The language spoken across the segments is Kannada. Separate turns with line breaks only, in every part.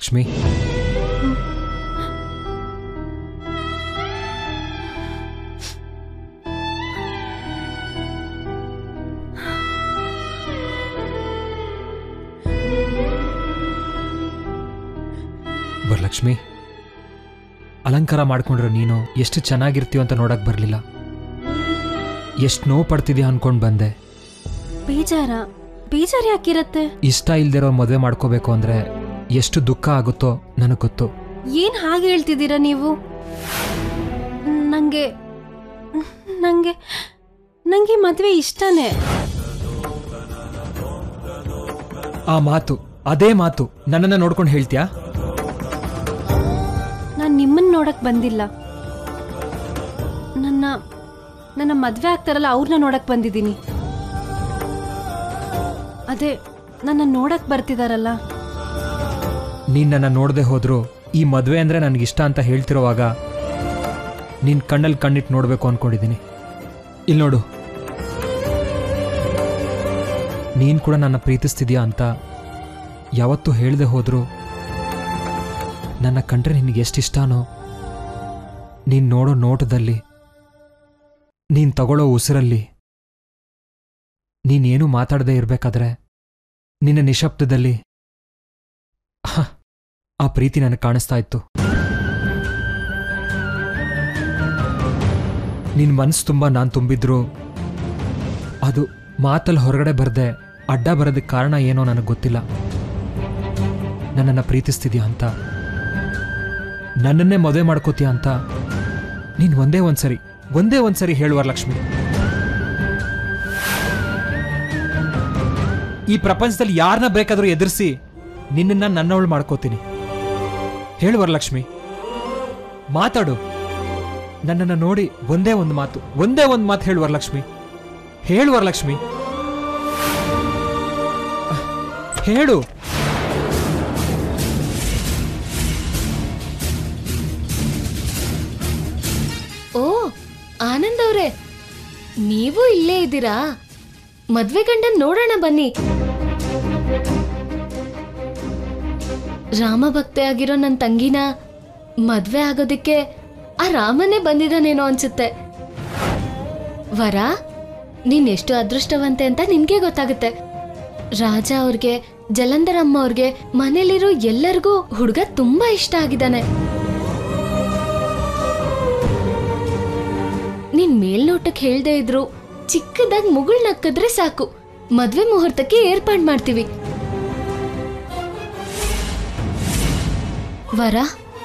ವರಲಕ್ಷ್ಮಿ ವರಲಕ್ಷ್ಮಿ ಅಲಂಕಾರ ಮಾಡ್ಕೊಂಡ್ರೆ ನೀನು ಎಷ್ಟು ಚೆನ್ನಾಗಿರ್ತೀವ ಅಂತ ನೋಡಕ್ ಬರಲಿಲ್ಲ ಎಷ್ಟು ನೋವು ಪಡ್ತಿದ್ಯಾ ಅನ್ಕೊಂಡ್ ಬಂದೆ
ಬೇಜಾರ ಬೇಜಾರ ಯಾಕಿರತ್ತೆ
ಇಷ್ಟ ಇಲ್ದಿರೋ ಮದುವೆ ಮಾಡ್ಕೋಬೇಕು ಅಂದ್ರೆ ಎಷ್ಟು ದುಃಖ ಆಗುತ್ತೋ ನನಗೆ ಗೊತ್ತು
ಏನ್ ಹಾಗೆ ಹೇಳ್ತಿದ್ದೀರಾ ನೀವು ನಂಗೆ ನಂಗೆ ನಂಗೆ ಈ ಮದ್ವೆ ಇಷ್ಟನೇ
ಆ ಮಾತು ಅದೇ ಮಾತು ನನ್ನನ್ನು ನೋಡ್ಕೊಂಡು ಹೇಳ್ತೀಯಾ
ನಾನು ನಿಮ್ಮನ್ನ ನೋಡಕ್ ಬಂದಿಲ್ಲ ನನ್ನ ನನ್ನ ಮದ್ವೆ ಆಗ್ತಾರಲ್ಲ ಅವ್ರನ್ನ ನೋಡಕ್ ಬಂದಿದ್ದೀನಿ ಅದೇ ನನ್ನ ನೋಡಕ್ ಬರ್ತಿದಾರಲ್ಲ
ನೀನ್ ನನ್ನ ನೋಡದೆ ಹೋದ್ರು ಈ ಮದುವೆ ಅಂದ್ರೆ ನನಗಿಷ್ಟ ಅಂತ ಹೇಳ್ತಿರೋವಾಗ ನಿನ್ ಕಣ್ಣಲ್ಲಿ ಕಣ್ಣಿಟ್ಟು ನೋಡ್ಬೇಕು ಅನ್ಕೊಂಡಿದ್ದೀನಿ ಇಲ್ಲಿ ನೋಡು ನೀನ್ ಕೂಡ ನನ್ನ ಪ್ರೀತಿಸ್ತಿದ್ಯಾ ಅಂತ ಯಾವತ್ತೂ ಹೇಳ್ದೆ ಹೋದ್ರು ನನ್ನ ಕಂಡ್ರೆ ನಿನಗೆ ಎಷ್ಟಿಷ್ಟನೋ ನೀನ್ ನೋಡೋ ನೋಟದಲ್ಲಿ ನೀನ್ ತಗೊಳ್ಳೋ ಉಸಿರಲ್ಲಿ ನೀನೇನು ಮಾತಾಡದೆ ಇರ್ಬೇಕಾದ್ರೆ ನಿನ್ನ ನಿಶಬ್ದದಲ್ಲಿ ಹ, ಆ ಪ್ರೀತಿ ನನಗೆ ಕಾಣಿಸ್ತಾ ಇತ್ತು ನಿನ್ ಮನ್ಸು ತುಂಬ ನಾನು ತುಂಬಿದ್ರು ಅದು ಮಾತಲ್ಲಿ ಹೊರಗಡೆ ಬರ್ದೆ ಅಡ್ಡ ಬರೋದಕ್ಕೆ ಕಾರಣ ಏನೋ ನನಗೆ ಗೊತ್ತಿಲ್ಲ ನನ್ನನ್ನು ಪ್ರೀತಿಸ್ತಿದ್ಯಾ ಅಂತ ನನ್ನನ್ನೇ ಮದುವೆ ಮಾಡ್ಕೋತೀಯ ಅಂತ ನೀನ್ ಒಂದೇ ಒಂದ್ಸರಿ ಒಂದೇ ಒಂದ್ಸರಿ ಹೇಳುವ ಲಕ್ಷ್ಮಿ ಈ ಪ್ರಪಂಚದಲ್ಲಿ ಯಾರನ್ನ ಬೇಕಾದ್ರೂ ಎದುರಿಸಿ ನಿನ್ನನ್ನ ನನ್ನವಳು ಮಾಡ್ಕೋತೀನಿ ಹೇಳು ವರಲಕ್ಷ್ಮಿ ಮಾತಾಡು ನನ್ನನ್ನು ನೋಡಿ ಒಂದೇ ಒಂದು ಮಾತು ಒಂದೇ ಒಂದು ಮಾತು ಹೇಳು ವರಲಕ್ಷ್ಮಿ ಹೇಳು ವರಲಕ್ಷ್ಮಿ ಅಹ್, ಹೇಳು
ಓ ಆನಂದ್ ಅವ್ರೆ ನೀವು ಇಲ್ಲೇ ಇದ್ದೀರಾ ಮದ್ವೆ ಗಂಡನ್ ನೋಡೋಣ ಬನ್ನಿ ರಾಮ ಭಕ್ತೆ ಆಗಿರೋ ನನ್ನ ತಂಗಿನ ಮದ್ವೆ ಆಗೋದಕ್ಕೆ ಆ ರಾಮನೇ ಬಂದಿದ್ದಾನೇನೋ ಅನ್ಸುತ್ತೆ ವರ ನೀನ್ ಎಷ್ಟು ಅದೃಷ್ಟವಂತೆ ಅಂತ ನಿನ್ಗೆ ಗೊತ್ತಾಗುತ್ತೆ ರಾಜ ಅವ್ರಿಗೆ ಜಲಂಧರ್ ಅಮ್ಮ ಅವ್ರಿಗೆ ಮನೇಲಿರೋ ಎಲ್ಲರಿಗೂ ಹುಡುಗ ತುಂಬಾ ಇಷ್ಟ ಆಗಿದ್ದಾನೆ ನೀನ್ ಮೇಲ್ನೋಟಕ್ಕೆ ಹೇಳ್ದೆ ಇದ್ರು ಚಿಕ್ಕದಾಗಿ ಮುಗುಳ್ ನಕ್ಕಿದ್ರೆ ಸಾಕು ಮದ್ವೆ ಮುಹೂರ್ತಕ್ಕೆ ಏರ್ಪಾಡ್ ಮಾಡ್ತೀವಿ ವರ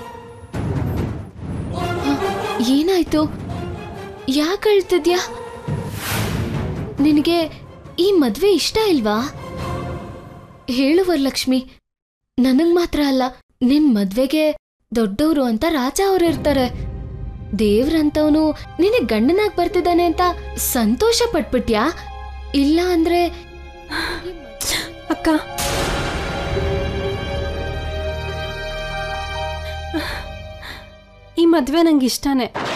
ಹ, ಏನಾಯ್ತು ಯಾಕೆ ಅಳ್ತಿದ್ಯಾ ನಿನಗೆ ಈ ಮದ್ವೆ ಇಷ್ಟ ಇಲ್ವಾ ಹೇಳು ವರಲಕ್ಷ್ಮಿ ನನಗ್ ಮಾತ್ರ ಅಲ್ಲ ನಿನ್ ಮದ್ವೆಗೆ ದೊಡ್ಡವರು ಅಂತ ರಾಜ ಅವ್ರು ಇರ್ತಾರೆ ದೇವ್ರಂತವನು ನಿನಗೆ ಗಂಡನಾಗ್ ಬರ್ತಿದ್ದಾನೆ ಅಂತ ಸಂತೋಷ ಪಟ್ಬಿಟ್ಯಾ ಇಲ್ಲ ಅಂದ್ರೆ
ಅಕ್ಕ ಈ ಮದ್ವೆ ನಂಗೆ ಇಷ್ಟನೇ